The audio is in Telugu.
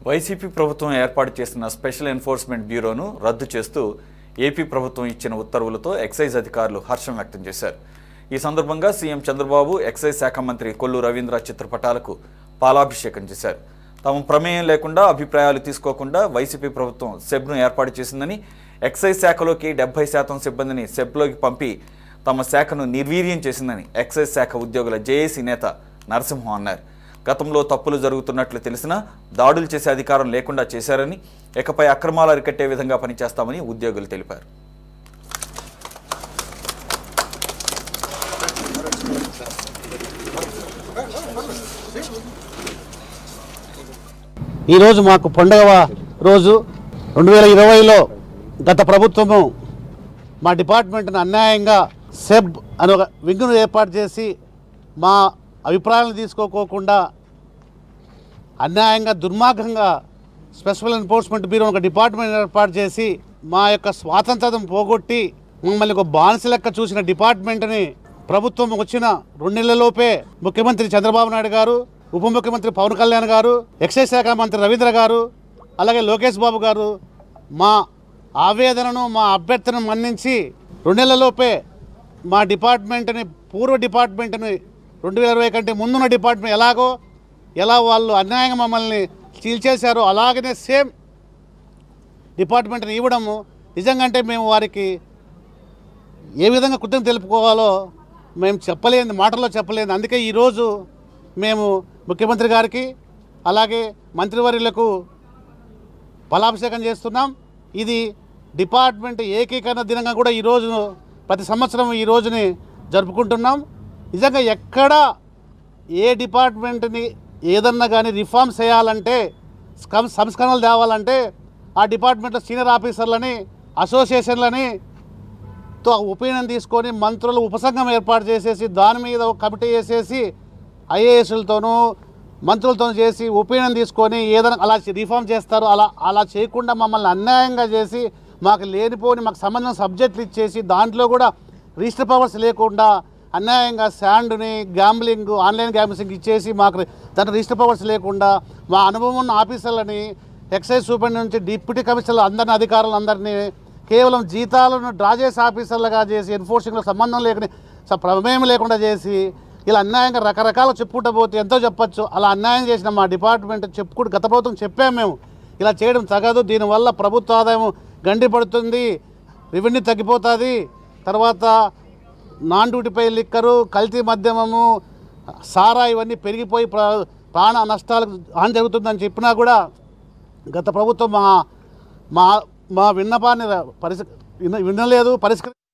వైసీపీ ప్రభుత్వం ఏర్పాటు చేసిన స్పెషల్ ఎన్ఫోర్స్మెంట్ బ్యూరోను రద్దు చేస్తూ ఏపీ ప్రభుత్వం ఇచ్చిన ఉత్తర్వులతో ఎక్సైజ్ అధికారులు హర్షం వ్యక్తం చేశారు ఈ సందర్భంగా సీఎం చంద్రబాబు ఎక్సైజ్ శాఖ మంత్రి కొల్లు రవీంద్ర చిత్రపటాలకు పాలాభిషేకం చేశారు తమ ప్రమేయం లేకుండా అభిప్రాయాలు తీసుకోకుండా వైసీపీ ప్రభుత్వం సెబ్ను ఏర్పాటు చేసిందని ఎక్సైజ్ శాఖలోకి డెబ్బై శాతం సిబ్బందిని సెబ్లోకి పంపి తమ శాఖను నిర్వీర్యం చేసిందని ఎక్సైజ్ శాఖ ఉద్యోగుల జేఏసీ నేత నరసింహం అన్నారు గతంలో తప్పులు జరుగుతున్నట్లు తెలిసినా దాడులు చేసే అధికారం లేకుండా చేశారని ఇకపై అక్రమాలు అరికట్టే విధంగా పనిచేస్తామని ఉద్యోగులు తెలిపారు ఈరోజు మాకు పండగ రోజు రెండు వేల ఇరవైలో గత ప్రభుత్వము మా డిపార్ట్మెంట్ను అన్యాయంగా సెబ్ అని ఒక వింగ్ను ఏర్పాటు చేసి మా అభిప్రాయాలను తీసుకోకోకుండా అన్యాయంగా దుర్మార్గంగా స్పెషల్ ఎన్ఫోర్స్మెంట్ బ్యూరో ఒక డిపార్ట్మెంట్ ఏర్పాటు చేసి మా యొక్క స్వాతంత్రం పోగొట్టి మమ్మల్ని ఒక బానిస లెక్క చూసిన డిపార్ట్మెంట్ని ప్రభుత్వం వచ్చిన రెండు నెలలలోపే ముఖ్యమంత్రి చంద్రబాబు నాయుడు గారు ఉప ముఖ్యమంత్రి పవన్ కళ్యాణ్ గారు ఎక్సైజ్ శాఖ మంత్రి రవీంద్ర గారు అలాగే లోకేష్ బాబు గారు మా ఆవేదనను మా అభ్యర్థనను మన్నించి రెండు నెలలలోపే మా డిపార్ట్మెంట్ని పూర్వ డిపార్ట్మెంట్ని రెండు వేల ఇరవై కంటే ముందున్న డిపార్ట్మెంట్ ఎలాగో ఎలా వాళ్ళు అన్యాయంగా మమ్మల్ని చీల్చేశారో అలాగనే సేమ్ డిపార్ట్మెంట్ని ఇవ్వడము నిజంగా అంటే మేము వారికి ఏ విధంగా కృతజ్ఞత తెలుపుకోవాలో మేము చెప్పలేని మాటల్లో చెప్పలేని అందుకే ఈరోజు మేము ముఖ్యమంత్రి గారికి అలాగే మంత్రివర్యులకు ఫలాభిషేకం చేస్తున్నాం ఇది డిపార్ట్మెంట్ ఏకీకరణ దినంగా కూడా ఈరోజు ప్రతి సంవత్సరం ఈ రోజుని జరుపుకుంటున్నాం నిజంగా ఎక్కడ ఏ డిపార్ట్మెంట్ని ఏదన్నా కానీ రిఫార్మ్ చేయాలంటే స్కం- సంస్కరణలు తేవాలంటే ఆ డిపార్ట్మెంట్లో సీనియర్ ఆఫీసర్లని అసోసియేషన్లని తో ఒపీనియన్ తీసుకొని మంత్రులు ఉపసంఘం ఏర్పాటు చేసేసి దాని మీద ఒక కమిటీ వేసేసి ఐఏఎస్లతోనూ మంత్రులతో చేసి ఒపీనియన్ తీసుకొని ఏదైనా అలా రిఫార్మ్ చేస్తారు అలా అలా చేయకుండా మమ్మల్ని అన్యాయంగా చేసి మాకు లేనిపోని మాకు సంబంధించిన సబ్జెక్టులు ఇచ్చేసి దాంట్లో కూడా రిజిస్టర్ పవర్స్ లేకుండా అన్యాయంగా శాండ్ని గ్యాంబ్లింగ్ ఆన్లైన్ గ్యాంబ్లింగ్ ఇచ్చేసి మాకు దాంట్లో రిజిస్టర్ పవర్స్ లేకుండా మా అనుభవం ఉన్న ఆఫీసర్లని ఎక్సైజ్ సూపరింట్ నుంచి డిప్యూటీ కమిషనర్లు అందరిని అధికారులు అందరినీ కేవలం జీతాలను డ్రా చేసే ఆఫీసర్లుగా చేసి ఎన్ఫోర్సింగ్లో సంబంధం లేకుండా స- ప్రమేయం లేకుండా చేసి ఇలా అన్యాయంగా రకరకాల చెప్పుకుంటూ పోతే ఎంతో చెప్పొచ్చు అలా అన్యాయం చేసిన మా డిపార్ట్మెంట్ చెప్పుకుంటూ గత ప్రభుత్వం చెప్పాము మేము ఇలా చేయడం తగదు దీనివల్ల ప్రభుత్వ ఆదాయం గండి పడుతుంది రెవెన్యూ తగ్గిపోతుంది తర్వాత నాన్ డ్యూటీపై లిక్కరు కల్తీ మద్యమము సారా ఇవన్నీ పెరిగిపోయి ప్ర- ప్రాణ నష్టాలకు హాని జరుగుతుందని చెప్పినా కూడా గత ప్రభుత్వం మా మా మా విన్నపాన్ని పరిశ విన- వినలేదు పరిష్కరి